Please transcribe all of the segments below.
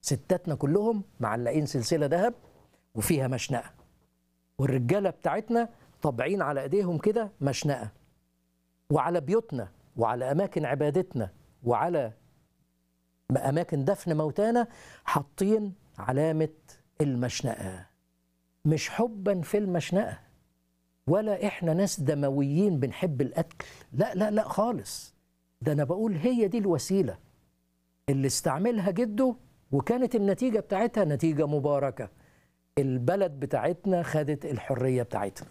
ستاتنا كلهم معلقين سلسله ذهب وفيها مشنقه والرجاله بتاعتنا طابعين على ايديهم كده مشنقه وعلى بيوتنا وعلى اماكن عبادتنا وعلى اماكن دفن موتانا حاطين علامه المشنقه مش حبا في المشنقه ولا احنا ناس دمويين بنحب القتل لا لا لا خالص ده انا بقول هي دي الوسيله اللي استعملها جده وكانت النتيجه بتاعتها نتيجه مباركه البلد بتاعتنا خدت الحريه بتاعتها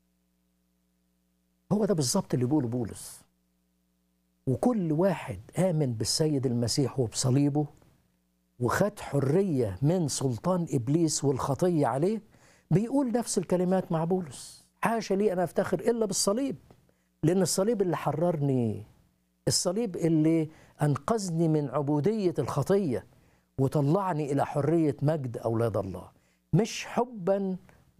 هو ده بالظبط اللي بيقوله بولس وكل واحد آمن بالسيد المسيح وبصليبه وخد حرية من سلطان إبليس والخطية عليه بيقول نفس الكلمات مع بولس حاشا لي أنا أفتخر إلا بالصليب لأن الصليب اللي حررني الصليب اللي أنقذني من عبودية الخطية وطلعني إلى حرية مجد أولاد الله مش حبا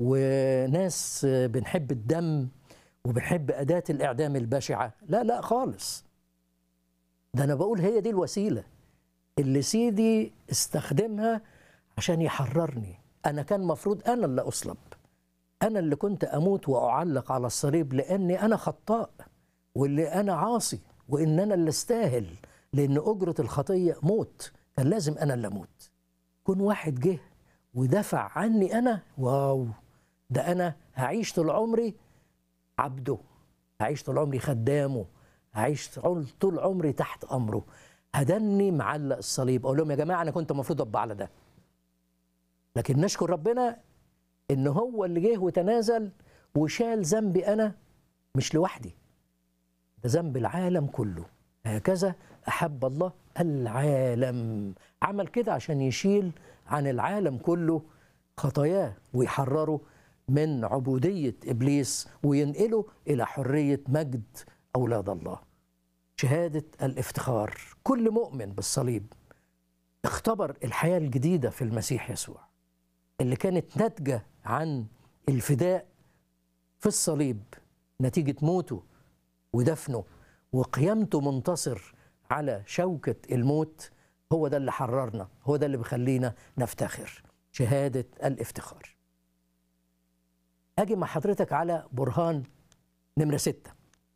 وناس بنحب الدم وبنحب أداة الإعدام البشعة لا لا خالص ده أنا بقول هي دي الوسيلة اللي سيدي استخدمها عشان يحررني أنا كان مفروض أنا اللي أصلب أنا اللي كنت أموت وأعلق على الصليب لأني أنا خطاء واللي أنا عاصي وإن أنا اللي استاهل لأن أجرة الخطية موت كان لازم أنا اللي أموت كون واحد جه ودفع عني أنا واو ده أنا هعيش طول عمري عبده هعيش طول عمري خدامه هعيش طول عمري تحت امره هدني معلق الصليب اقول لهم يا جماعه انا كنت المفروض ابقى على ده لكن نشكر ربنا ان هو اللي جه وتنازل وشال ذنبي انا مش لوحدي ده ذنب العالم كله هكذا احب الله العالم عمل كده عشان يشيل عن العالم كله خطاياه ويحرره من عبودية إبليس وينقله إلى حرية مجد أولاد الله شهادة الافتخار كل مؤمن بالصليب اختبر الحياة الجديدة في المسيح يسوع اللي كانت ناتجة عن الفداء في الصليب نتيجة موته ودفنه وقيامته منتصر على شوكة الموت هو ده اللي حررنا هو ده اللي بيخلينا نفتخر شهادة الافتخار أجي مع حضرتك على برهان نمرة ستة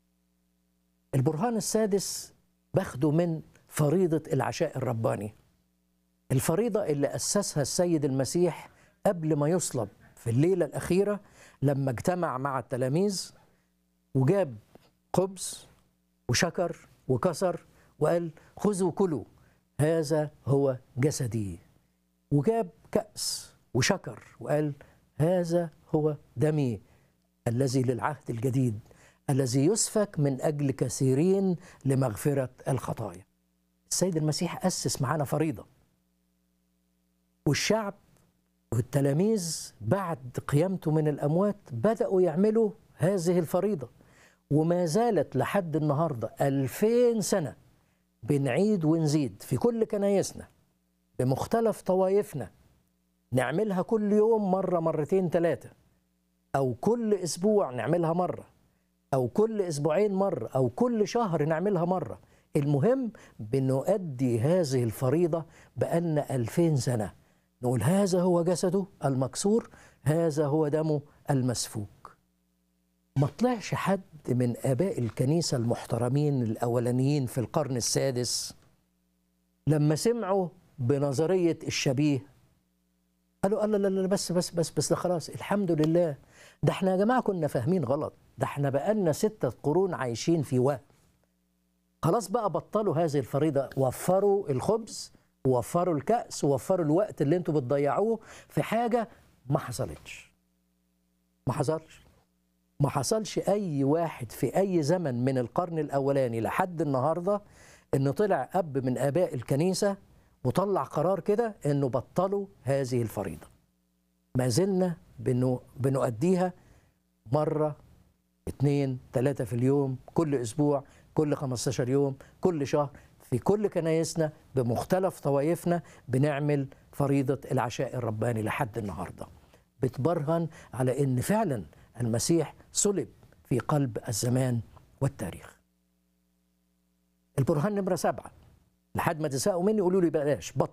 البرهان السادس باخده من فريضة العشاء الرباني الفريضة اللي أسسها السيد المسيح قبل ما يصلب في الليلة الأخيرة لما اجتمع مع التلاميذ وجاب خبز وشكر وكسر وقال خذوا كلوا هذا هو جسدي وجاب كأس وشكر وقال هذا هو دمي الذي للعهد الجديد الذي يسفك من اجل كثيرين لمغفره الخطايا. السيد المسيح اسس معانا فريضه. والشعب والتلاميذ بعد قيامته من الاموات بداوا يعملوا هذه الفريضه وما زالت لحد النهارده ألفين سنه بنعيد ونزيد في كل كنايسنا بمختلف طوائفنا نعملها كل يوم مره مرتين ثلاثه أو كل أسبوع نعملها مرة أو كل أسبوعين مرة أو كل شهر نعملها مرة المهم بنؤدي هذه الفريضة بأن ألفين سنة نقول هذا هو جسده المكسور هذا هو دمه المسفوك ما طلعش حد من آباء الكنيسة المحترمين الأولانيين في القرن السادس لما سمعوا بنظرية الشبيه قالوا لا لا لا بس بس بس بس ده خلاص الحمد لله ده احنا يا جماعه كنا فاهمين غلط ده احنا بقالنا ستة قرون عايشين في وهم خلاص بقى بطلوا هذه الفريضه وفروا الخبز ووفروا الكأس ووفروا الوقت اللي انتوا بتضيعوه في حاجه ما حصلتش ما حصلش ما حصلش اي واحد في اي زمن من القرن الاولاني لحد النهارده انه طلع اب من اباء الكنيسه وطلع قرار كده انه بطلوا هذه الفريضه ما زلنا بنو بنؤديها مرة اتنين تلاتة في اليوم كل أسبوع كل 15 يوم كل شهر في كل كنايسنا بمختلف طوائفنا بنعمل فريضة العشاء الرباني لحد النهاردة بتبرهن على أن فعلا المسيح صلب في قلب الزمان والتاريخ البرهان نمرة سبعة لحد ما تساءوا مني قولوا لي بلاش